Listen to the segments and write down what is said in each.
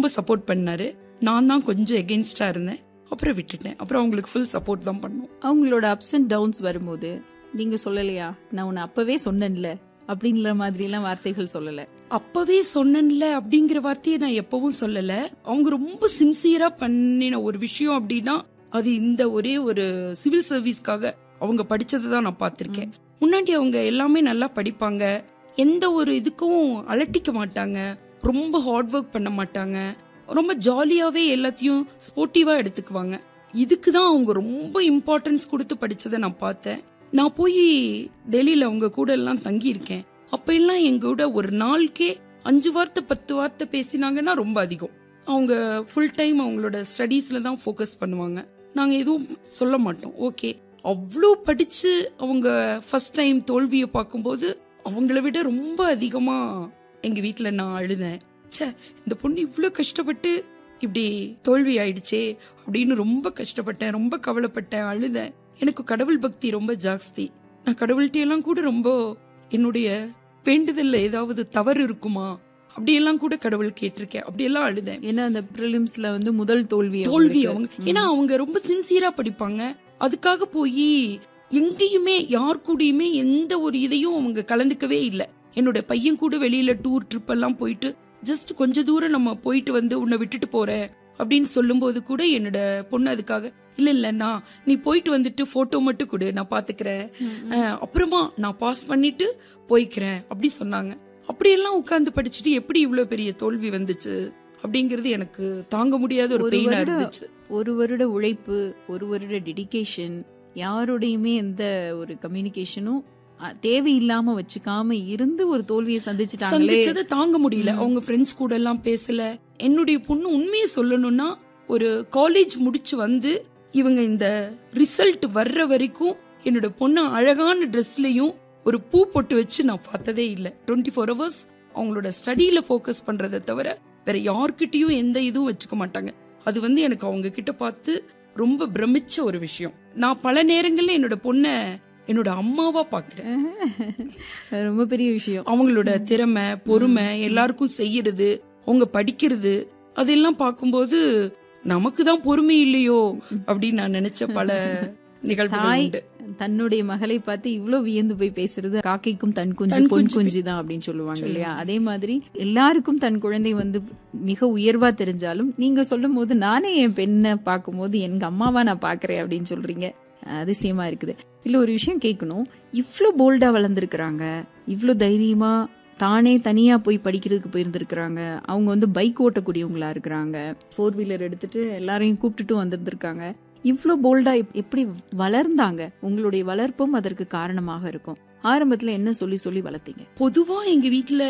ரொம்ப சப்போர்ட் பண்ணாரு நான் தான் கொஞ்சம் எகென்ஸ்டா இருந்தேன் அப்புறம் விட்டுட்டேன் அப்புறம் அவங்களுக்கு ஃபுல் சப்போர்ட் தான் பண்ணோம் அவங்களோட அப்ஸ் அண்ட் டவுன்ஸ் வரும்போது நீங்க சொல்லலையா நான் உன்னை அப்பவே சொன்னேன்ல அப்படிங்கிற மாதிரி எல்லாம் வார்த்தைகள் சொல்லல அப்பவே சொன்னேன்ல அப்படிங்கிற வார்த்தையை நான் எப்பவும் சொல்லல அவங்க ரொம்ப சின்சியரா பண்ணின ஒரு விஷயம் அப்படின்னா அது இந்த ஒரே ஒரு சிவில் சர்வீஸ்க்காக அவங்க படிச்சதை தான் நான் பார்த்திருக்கேன் முன்னாடி அவங்க எல்லாமே நல்லா படிப்பாங்க எந்த ஒரு இதுக்கும் அலட்டிக்க மாட்டாங்க ரொம்ப ஹார்ட் ஒர்க் பண்ண மாட்டாங்க ரொம்ப ஜாலியாவே எல்லாத்தையும் ஸ்போர்ட்டிவா எடுத்துக்குவாங்க இதுக்கு தான் அவங்க ரொம்ப இம்பார்ட்டன்ஸ் கொடுத்து படிச்சதை நான் பார்த்தேன் நான் போய் டெல்லியில அவங்க கூட எல்லாம் தங்கி இருக்கேன் அப்ப எல்லாம் எங்க கூட ஒரு நாளுக்கே அஞ்சு வார்த்தை பத்து வார்த்தை பேசினாங்கன்னா ரொம்ப அதிகம் அவங்க ஃபுல் டைம் அவங்களோட ஸ்டடீஸ்ல தான் ஃபோக்கஸ் பண்ணுவாங்க நாங்க எதுவும் சொல்ல மாட்டோம் ஓகே அவ்வளோ படிச்சு அவங்க ஃபர்ஸ்ட் டைம் தோல்வியை பார்க்கும்போது அவங்கள விட ரொம்ப அதிகமா எங்க வீட்ல நான் அழுதேன் ச்சே இந்த பொண்ணு இவ்ளோ கஷ்டப்பட்டு இப்படி தோல்வி ஆயிடுச்சே அப்படின்னு ரொம்ப கஷ்டப்பட்டேன் ரொம்ப கவலைப்பட்டேன் அழுதேன் எனக்கு கடவுள் பக்தி ரொம்ப ஜாஸ்தி நான் கடவுள்கிட்ட எல்லாம் கூட ரொம்ப என்னுடைய வேண்டுதல்ல ஏதாவது தவறு இருக்குமா அப்படியெல்லாம் கூட கடவுள் கேட்டிருக்கேன் அப்படியெல்லாம் அழுதேன் ஏன்னா அந்த ப்ரிலிம்ஸ்ல வந்து முதல் தோல்வி தோல்வி அவங்களுக்கு. அவங்க ஏன்னா அவங்க ரொம்ப சின்சியரா படிப்பாங்க அதுக்காக போய் எங்கேயுமே யார் கூடயுமே எந்த ஒரு இதையும் அவங்க கலந்துக்கவே இல்லை என்னோட பையன் கூட வெளியில டூர் ட்ரிப் எல்லாம் போயிட்டு ஜஸ்ட் கொஞ்ச தூரம் நம்ம போயிட்டு வந்து உன்னை விட்டுட்டு போறேன் அப்படின்னு சொல்லும்போது கூட என்னோட பொண்ணு அதுக்காக இல்ல இல்ல நீ போயிட்டு வந்துட்டு போட்டோ மட்டும் கொடு நான் பாத்துக்கிறேன் அஹ், அப்புறமா நான் பாஸ் பண்ணிட்டு போய்க்கிறேன் அப்படி சொன்னாங்க அப்படியெல்லாம் உட்கார்ந்து படிச்சுட்டு எப்படி இவ்ளோ பெரிய தோல்வி வந்துச்சு அப்படிங்கறது எனக்கு தாங்க முடியாத ஒரு ஒரு பெயினா வருடம் இருந்துச்சு ஒரு வருட உழைப்பு ஒரு வருட டெடிகேஷன் யாரோடையுமே எந்த ஒரு கம்யூனிகேஷனும் தேவையில்லாம வச்சுக்காம இருந்து ஒரு தோல்வியை சந்திச்சுட்டாங்களே சந்திச்சதை தாங்க முடியல ம். அவங்க ஃப்ரெண்ட்ஸ் கூட எல்லாம் பேசல என்னுடைய பொண்ணு உண்மையை சொல்லணும்னா ஒரு காலேஜ் முடிச்சு வந்து இவங்க இந்த ரிசல்ட் வர்ற வரைக்கும் என்னோட பொண்ணு அழகான ட்ரெஸ்லயும் ஒரு பூ பொட்டு வச்சு நான் பார்த்ததே இல்ல டுவெண்ட்டி ஃபோர் ஹவர்ஸ் அவங்களோட ஸ்டடியில ஃபோக்கஸ் பண்றதை தவிர வேற யார்கிட்டயும் எந்த இதுவும் வச்சுக்க மாட்டாங்க அது வந்து எனக்கு அவங்க கிட்ட பார்த்து ரொம்ப பிரமிச்ச ஒரு விஷயம் நான் பல நேரங்கள்ல என்னோட பொண்ணை என்னோட அம்மாவா பாக்குறேன் ரொம்ப பெரிய விஷயம் அவங்களோட திறமை பொறுமை எல்லாருக்கும் செய்யறது அவங்க படிக்கிறது அதெல்லாம் பார்க்கும்போது நமக்கு தான் பொறுமை இல்லையோ அப்படின்னு நான் நினைச்ச பல நிகழ்வுகள் தாய் உண்டு தன்னுடைய மகளை பார்த்து இவ்வளவு வியந்து போய் பேசுறது காக்கைக்கும் தன் குஞ்சு தன் பொன் குஞ்சு குஞ்சு தான் அப்படின்னு சொல்லுவாங்க இல்லையா சொல்லுவாங்க. அதே மாதிரி எல்லாருக்கும் தன் குழந்தை வந்து மிக உயர்வா தெரிஞ்சாலும் நீங்க சொல்லும் போது நானே என் பெண்ணை பார்க்கும்போது எங்க அம்மாவா நான் பாக்குறேன் அப்படின்னு சொல்றீங்க அதிசயமா இருக்குது இல்ல ஒரு விஷயம் கேட்கணும் இவ்ளோ போல்டா வளர்ந்துருக்கிறாங்க இவ்ளோ தைரியமா தானே தனியா போய் படிக்கிறதுக்கு போயிருந்திருக்கிறாங்க அவங்க வந்து பைக் ஓட்டக்கூடியவங்களா இருக்கிறாங்க ஃபோர் வீலர் எடுத்துட்டு எல்லாரையும் கூப்பிட்டுட்டு வந்திருந்திருக்காங்க இவ்ளோ போல்டா எப்படி வளர்ந்தாங்க உங்களுடைய வளர்ப்பும் அதற்கு காரணமாக இருக்கும் ஆரம்பத்துல என்ன சொல்லி சொல்லி வளர்த்தீங்க பொதுவா எங்க வீட்ல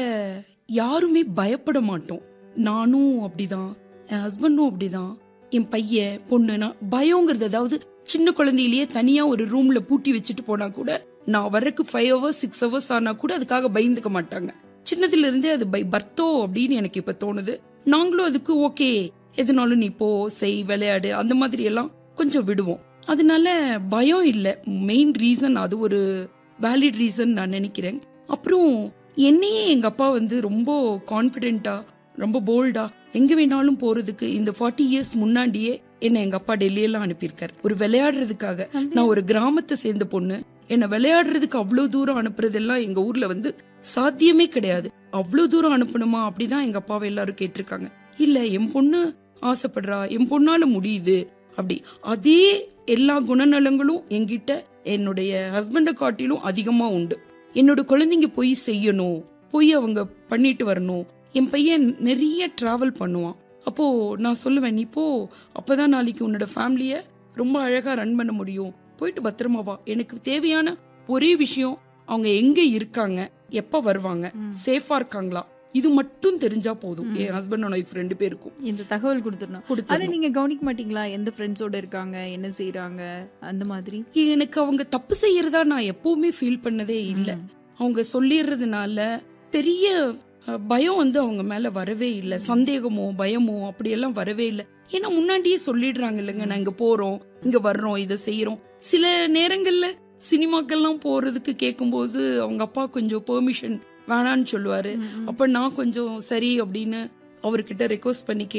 யாருமே பயப்பட மாட்டோம் நானும் அப்படிதான் என் ஹஸ்பண்டும் அப்படிதான் என் பையன் பொண்ணு நான் பயங்கிறது அதாவது சின்ன குழந்தையிலேயே தனியா ஒரு ரூம்ல பூட்டி வச்சுட்டு போனா கூட நான் வர்றதுக்கு ஃபைவ் ஹவர்ஸ் சிக்ஸ் ஹவர்ஸ் ஆனா கூட அதுக்காக பயந்துக்க மாட்டாங்க சின்னதுல இருந்தே அது பை பர்த்தோ அப்படின்னு எனக்கு இப்ப தோணுது நாங்களும் அதுக்கு ஓகே எதுனாலும் நீ போ செய் விளையாடு அந்த மாதிரி எல்லாம் கொஞ்சம் விடுவோம் அதனால பயம் இல்ல மெயின் ரீசன் அது ஒரு வேலிட் ரீசன் நான் நினைக்கிறேன் அப்புறம் என்னையே எங்க அப்பா வந்து ரொம்ப கான்பிடென்ட்டா ரொம்ப போல்டா எங்க வேணாலும் போறதுக்கு இந்த ஃபார்ட்டி இயர்ஸ் முன்னாடியே என்ன எங்க அப்பா டெல்லியெல்லாம் அனுப்பியிருக்காரு ஒரு விளையாடுறதுக்காக நான் ஒரு கிராமத்தை சேர்ந்த பொண்ணு என்ன விளையாடுறதுக்கு அவ்வளவு தூரம் அனுப்புறதெல்லாம் எங்க ஊர்ல வந்து சாத்தியமே கிடையாது அவ்வளவு தூரம் அனுப்பணுமா அப்படிதான் எங்க அப்பாவை எல்லாரும் கேட்டிருக்காங்க இல்ல என் பொண்ணு ஆசைப்படுறா என் பொண்ணால முடியுது அப்படி அதே எல்லா குணநலங்களும் என்கிட்ட என்னுடைய ஹஸ்பண்ட காட்டிலும் அதிகமா உண்டு என்னோட குழந்தைங்க போய் செய்யணும் போய் அவங்க பண்ணிட்டு வரணும் என் பையன் நிறைய டிராவல் பண்ணுவான் அப்போ நான் சொல்லுவேன் நீ போ அப்பதான் நாளைக்கு உன்னோட ஃபேமிலிய ரொம்ப அழகா ரன் பண்ண முடியும் போயிட்டு பத்திரமா வா எனக்கு தேவையான ஒரே விஷயம் அவங்க எங்க இருக்காங்க எப்ப வருவாங்க சேஃபா இருக்காங்களா இது மட்டும் தெரிஞ்சா போதும் ம். என் ஹஸ்பண்ட் அண்ட் ஒய்ஃப் ரெண்டு பேருக்கும் இந்த தகவல் கொடுத்துடணும் ஆனா கொடுத்து நீங்க கவனிக்க மாட்டீங்களா எந்த ஃப்ரெண்ட்ஸோட இருக்காங்க என்ன செய்யறாங்க அந்த மாதிரி எனக்கு அவங்க தப்பு செய்யறதா நான் எப்பவுமே ஃபீல் பண்ணதே இல்ல ம். அவங்க சொல்லிடுறதுனால பெரிய அஹ், பயம் வந்து அவங்க மேல வரவே இல்ல சந்தேகமோ பயமோ அப்படியெல்லாம் வரவே இல்ல ஏன்னா முன்னாடியே சொல்லிடுறாங்க இல்லைங்க நான் இங்க போறோம் இங்க வர்றோம் இதை செய்யறோம் சில நேரங்கள்ல சினிமாக்கெல்லாம் போறதுக்கு கேட்கும்போது அவங்க அப்பா கொஞ்சம் பெர்மிஷன் வேணான்னு சொல்லுவாரு ம், ம். அப்ப நான் கொஞ்சம் சரி அப்படின்னு அவர்கிட்ட ரெக்வஸ்ட் பண்ணி